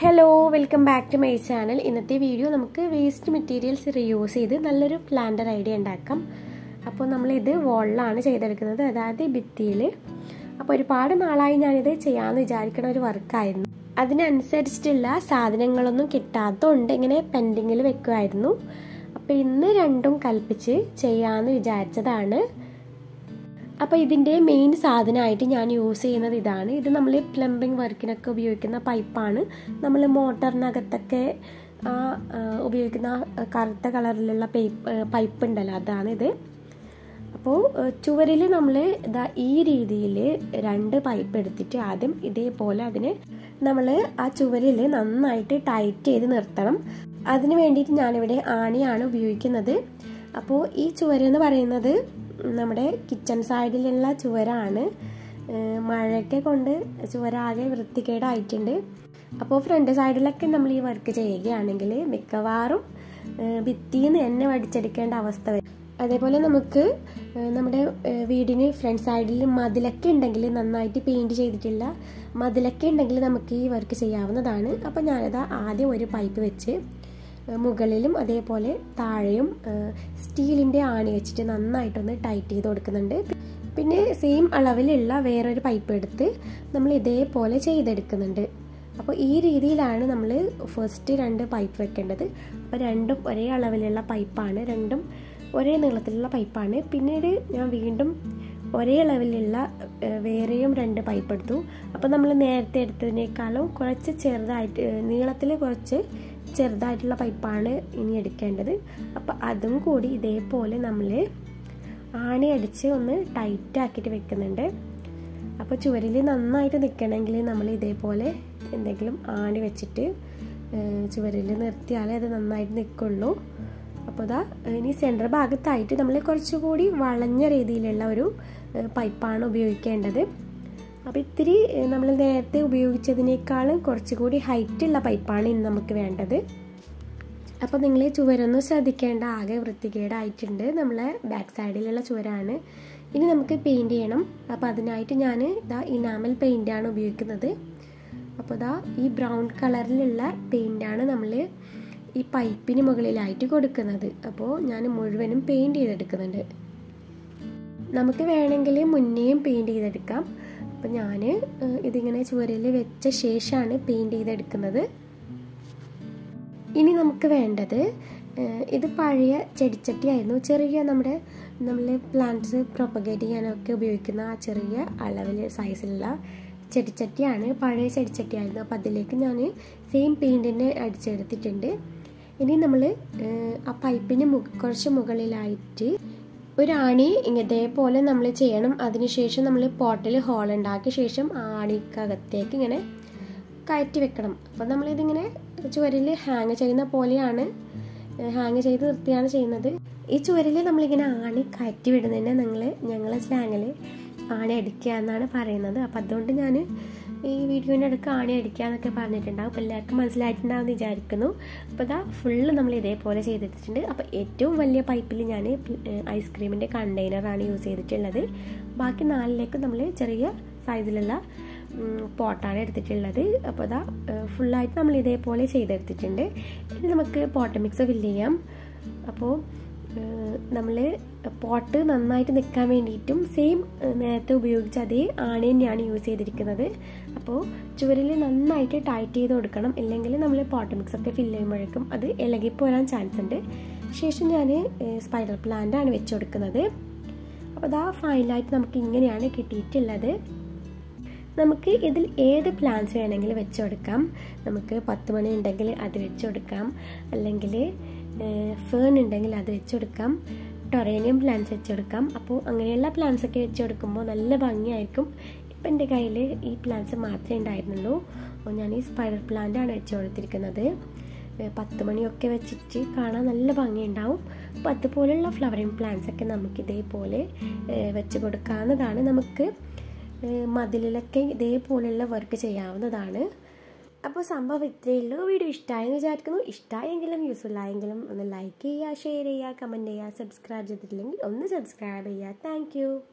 hello welcome back to my channel ഇന്നത്തെ video നമുക്ക് waste materials reuse ചെയ്ത് നല്ലൊരു പ്ലാന്റർ ഐഡിയ ഉണ്ടാക്കാം അപ്പോൾ നമ്മളിത് വോളിലാണ് ചെയ്തെടുക്കുന്നത് അതായത് ഭിത്തിയിൽ അപ്പോൾ ഒരുപാട് നാളായി ഞാനിത് ചെയ്യാമെന്ന് വിചാരിക്കുന്ന ഒരു വർക്കായിരുന്നു അതിനനുസരിച്ചിട്ടുള്ള സാധനങ്ങളൊന്നും കിട്ടാത്തതുകൊണ്ട് ഇങ്ങനെ പെൻഡിങ്ങിൽ വെക്കുമായിരുന്നു അപ്പോൾ ഇന്ന് രണ്ടും കൽപ്പിച്ച് ചെയ്യാമെന്ന് വിചാരിച്ചതാണ് അപ്പോൾ ഇതിൻ്റെ മെയിൻ സാധനമായിട്ട് ഞാൻ യൂസ് ചെയ്യുന്നത് ഇതാണ് ഇത് നമ്മൾ പ്ലംബിംഗ് വർക്കിനൊക്കെ ഉപയോഗിക്കുന്ന പൈപ്പാണ് നമ്മൾ മോട്ടറിനകത്തൊക്കെ ഉപയോഗിക്കുന്ന കറുത്ത കളറിലുള്ള പൈപ്പ് പൈപ്പ് ഉണ്ടല്ലോ അതാണിത് അപ്പോൾ ചുവരിൽ നമ്മൾ ഇതാ ഈ രീതിയിൽ രണ്ട് പൈപ്പ് എടുത്തിട്ട് ആദ്യം ഇതേപോലെ അതിന് നമ്മൾ ആ ചുവരിൽ നന്നായിട്ട് ടൈറ്റ് ചെയ്ത് നിർത്തണം അതിന് വേണ്ടിയിട്ട് ഞാനിവിടെ ആണിയാണ് ഉപയോഗിക്കുന്നത് അപ്പോൾ ഈ ചുവരെന്ന് പറയുന്നത് നമ്മുടെ കിച്ചൺ സൈഡിലുള്ള ചുവരാണ് മഴയൊക്കെ കൊണ്ട് ചുവരാകെ വൃത്തികേടായിട്ടുണ്ട് അപ്പോൾ ഫ്രണ്ട് സൈഡിലൊക്കെ നമ്മൾ ഈ വർക്ക് ചെയ്യുകയാണെങ്കിൽ മിക്കവാറും ഭിത്തിയിൽ നിന്ന് തന്നെ വടിച്ചെടുക്കേണ്ട അവസ്ഥ വരും അതേപോലെ നമുക്ക് നമ്മുടെ വീടിന് ഫ്രണ്ട് സൈഡിൽ മതിലൊക്കെ ഉണ്ടെങ്കിൽ നന്നായിട്ട് പെയിൻറ് ചെയ്തിട്ടില്ല മതിലൊക്കെ ഉണ്ടെങ്കിൽ നമുക്ക് ഈ വർക്ക് ചെയ്യാവുന്നതാണ് അപ്പോൾ ഞാനത് ആദ്യം ഒരു പൈപ്പ് വെച്ച് മുകളിലും അതേപോലെ താഴെയും സ്റ്റീലിൻ്റെ ആണി വെച്ചിട്ട് നന്നായിട്ടൊന്ന് ടൈറ്റ് ചെയ്ത് കൊടുക്കുന്നുണ്ട് പിന്നെ സെയിം അളവിലുള്ള വേറൊരു പൈപ്പ് എടുത്ത് നമ്മൾ ഇതേപോലെ ചെയ്തെടുക്കുന്നുണ്ട് അപ്പോൾ ഈ രീതിയിലാണ് നമ്മൾ ഫസ്റ്റ് രണ്ട് പൈപ്പ് വെക്കേണ്ടത് അപ്പോൾ രണ്ടും ഒരേ അളവിലുള്ള പൈപ്പാണ് രണ്ടും ഒരേ നീളത്തിലുള്ള പൈപ്പാണ് പിന്നീട് ഞാൻ വീണ്ടും ഒരേ അളവിലുള്ള വേറെയും രണ്ട് പൈപ്പ് എടുത്തു അപ്പോൾ നമ്മൾ നേരത്തെ എടുത്തതിനേക്കാളും കുറച്ച് ചെറുതായിട്ട് നീളത്തിൽ കുറച്ച് ചെറുതായിട്ടുള്ള പൈപ്പാണ് ഇനി എടുക്കേണ്ടത് അപ്പോൾ അതും കൂടി ഇതേപോലെ നമ്മൾ ആണി അടിച്ച് ഒന്ന് ടൈറ്റ് ആക്കിയിട്ട് വെക്കുന്നുണ്ട് അപ്പോൾ ചുവരിൽ നന്നായിട്ട് നിൽക്കണമെങ്കിൽ നമ്മൾ ഇതേപോലെ എന്തെങ്കിലും ആണി വെച്ചിട്ട് ചുവരിൽ നിർത്തിയാലേ അത് നന്നായിട്ട് നിൽക്കുള്ളൂ അപ്പോൾ ഇതാ ഇനി സെൻറ്റർ ഭാഗത്തായിട്ട് നമ്മൾ കുറച്ചുകൂടി വളഞ്ഞ രീതിയിലുള്ള ഒരു പൈപ്പാണ് ഉപയോഗിക്കേണ്ടത് അപ്പോൾ ഇത്തിരി നമ്മൾ നേരത്തെ ഉപയോഗിച്ചതിനേക്കാളും കുറച്ചുകൂടി ഹൈറ്റുള്ള പൈപ്പാണ് ഇന്ന് നമുക്ക് വേണ്ടത് അപ്പോൾ നിങ്ങൾ ചുവരൊന്ന് ശ്രദ്ധിക്കേണ്ട ആകെ വൃത്തികേടായിട്ടുണ്ട് നമ്മളെ ബാക്ക് സൈഡിലുള്ള ചുവരാണ് ഇനി നമുക്ക് പെയിൻറ് ചെയ്യണം അപ്പോൾ അതിനായിട്ട് ഞാൻ ഇതാ ഇനാമൽ പെയിൻ്റാണ് ഉപയോഗിക്കുന്നത് അപ്പോൾ ഇതാ ഈ ബ്രൗൺ കളറിലുള്ള പെയിൻ്റാണ് നമ്മൾ ഈ പൈപ്പിന് മുകളിലായിട്ട് കൊടുക്കുന്നത് അപ്പോൾ ഞാൻ മുഴുവനും പെയിൻറ് ചെയ്തെടുക്കുന്നുണ്ട് നമുക്ക് വേണമെങ്കിൽ മുന്നേയും പെയിൻറ് ചെയ്തെടുക്കാം അപ്പം ഞാൻ ഇതിങ്ങനെ ചുവരിൽ വെച്ച ശേഷമാണ് പെയിൻറ് ചെയ്തെടുക്കുന്നത് ഇനി നമുക്ക് വേണ്ടത് ഇത് പഴയ ചെടിച്ചട്ടിയായിരുന്നു ചെറിയ നമ്മുടെ നമ്മൾ പ്ലാന്റ്സ് പ്രൊപ്പഗേറ്റ് ചെയ്യാനൊക്കെ ഉപയോഗിക്കുന്ന ആ ചെറിയ അളവിൽ സൈസിലുള്ള ചെടിച്ചട്ടിയാണ് പഴയ ചെടിച്ചട്ടിയായിരുന്നു അപ്പോൾ അതിലേക്ക് ഞാൻ സെയിം പെയിൻറ്റിനെ അടിച്ചെടുത്തിട്ടുണ്ട് ഇനി നമ്മൾ ആ പൈപ്പിന് കുറച്ച് മുകളിലായിട്ട് ഒരാണി ഇതേപോലെ നമ്മൾ ചെയ്യണം അതിനുശേഷം നമ്മൾ പോട്ടിൽ ഹോൾ ഉണ്ടാക്കിയ ശേഷം ആണിക്കകത്തേക്ക് ഇങ്ങനെ കയറ്റി വെക്കണം അപ്പോൾ നമ്മളിതിങ്ങനെ ചുവരിൽ ഹാങ് ചെയ്യുന്ന പോലെയാണ് ഹാങ് ചെയ്ത് നിർത്തിയാണ് ചെയ്യുന്നത് ഈ ചുവരിൽ നമ്മളിങ്ങനെ ആണി കയറ്റി വിടുന്നതിനെ നിങ്ങൾ ഞങ്ങളെ സ്ലാങ്ങിൽ ആണി അടിക്കുക എന്നാണ് പറയുന്നത് അപ്പം അതുകൊണ്ട് ഞാൻ ഈ വീഡിയോൻ്റെ അടുക്ക് ആണി അടിക്കുക എന്നൊക്കെ പറഞ്ഞിട്ടുണ്ടാവും അപ്പോൾ എല്ലാവർക്കും മനസ്സിലായിട്ടുണ്ടാവും എന്ന് വിചാരിക്കുന്നു അപ്പോൾ ഇതാ ഫുള്ള് നമ്മൾ ഇതേപോലെ ചെയ്തെടുത്തിട്ടുണ്ട് അപ്പോൾ ഏറ്റവും വലിയ പൈപ്പിൽ ഞാൻ ഐസ്ക്രീമിൻ്റെ കണ്ടെയ്നറാണ് യൂസ് ചെയ്തിട്ടുള്ളത് ബാക്കി നാലിലേക്ക് നമ്മൾ ചെറിയ സൈസിലുള്ള പോട്ടാണ് എടുത്തിട്ടുള്ളത് അപ്പോൾ അതാ ഫുള്ളായിട്ട് നമ്മൾ ഇതേപോലെ ചെയ്തെടുത്തിട്ടുണ്ട് ഇനി നമുക്ക് പോട്ട് മിക്സ് ഫില്ല് ചെയ്യാം അപ്പോൾ നമ്മൾ പോട്ട് നന്നായിട്ട് നിൽക്കാൻ വേണ്ടിയിട്ടും സെയിം നേരത്തെ ഉപയോഗിച്ച അതേ ആണി തന്നെയാണ് യൂസ് ചെയ്തിരിക്കുന്നത് അപ്പോൾ ചുവരിൽ നന്നായിട്ട് ടൈറ്റ് ചെയ്ത് കൊടുക്കണം ഇല്ലെങ്കിൽ നമ്മൾ പോട്ട് മിക്സ് ഒക്കെ ഫില്ല് ചെയ്യുമ്പോഴേക്കും അത് ഇളകിപ്പോരാൻ ചാൻസ് ഉണ്ട് ശേഷം ഞാൻ സ്പൈഡർ പ്ലാന്റ് ആണ് വെച്ച് കൊടുക്കുന്നത് അപ്പോൾ അതാ ഫൈനലായിട്ട് നമുക്ക് ഇങ്ങനെയാണ് കിട്ടിയിട്ടുള്ളത് നമുക്ക് ഇതിൽ ഏത് പ്ലാന്റ്സ് വേണമെങ്കിലും വെച്ച് കൊടുക്കാം നമുക്ക് പത്ത് മണി ഉണ്ടെങ്കിൽ അത് വെച്ച് കൊടുക്കാം അല്ലെങ്കിൽ ഫേൺ ഉണ്ടെങ്കിൽ അത് വെച്ച് കൊടുക്കാം ടൊറേനിയം പ്ലാന്റ്സ് വെച്ച് കൊടുക്കാം അപ്പോൾ അങ്ങനെയുള്ള പ്ലാന്റ്സ് ഒക്കെ വെച്ച് കൊടുക്കുമ്പോൾ നല്ല ഭംഗിയായിരിക്കും ഇപ്പം എൻ്റെ കയ്യിൽ ഈ പ്ലാന്റ്സ് മാത്രമേ ഉണ്ടായിരുന്നുള്ളൂ അപ്പോൾ ഞാൻ ഈ സ്പൈഡർ പ്ലാന്റ് ആണ് വെച്ച് കൊടുത്തിരിക്കുന്നത് പത്ത് മണിയൊക്കെ വെച്ചിട്ട് കാണാൻ നല്ല ഭംഗിയുണ്ടാവും അപ്പോൾ അതുപോലെയുള്ള ഫ്ലവറിങ് പ്ലാന്റ്സ് ഒക്കെ നമുക്ക് ഇതേപോലെ വെച്ച് കൊടുക്കാവുന്നതാണ് നമുക്ക് മതിലിലൊക്കെ ഇതേപോലെയുള്ള വർക്ക് ചെയ്യാവുന്നതാണ് അപ്പോൾ സംഭവം ഇത്രയേ ഉള്ളൂ വീഡിയോ ഇഷ്ടമായെന്ന് വിചാരിക്കുന്നു ഇഷ്ടമായെങ്കിലും യൂസ്ഫുൾ ആയെങ്കിലും ഒന്ന് ലൈക്ക് ചെയ്യുക ഷെയർ ചെയ്യുക കമൻറ്റ് ചെയ്യുക സബ്സ്ക്രൈബ് ചെയ്തിട്ടില്ലെങ്കിൽ ഒന്ന് സബ്സ്ക്രൈബ് ചെയ്യുക താങ്ക്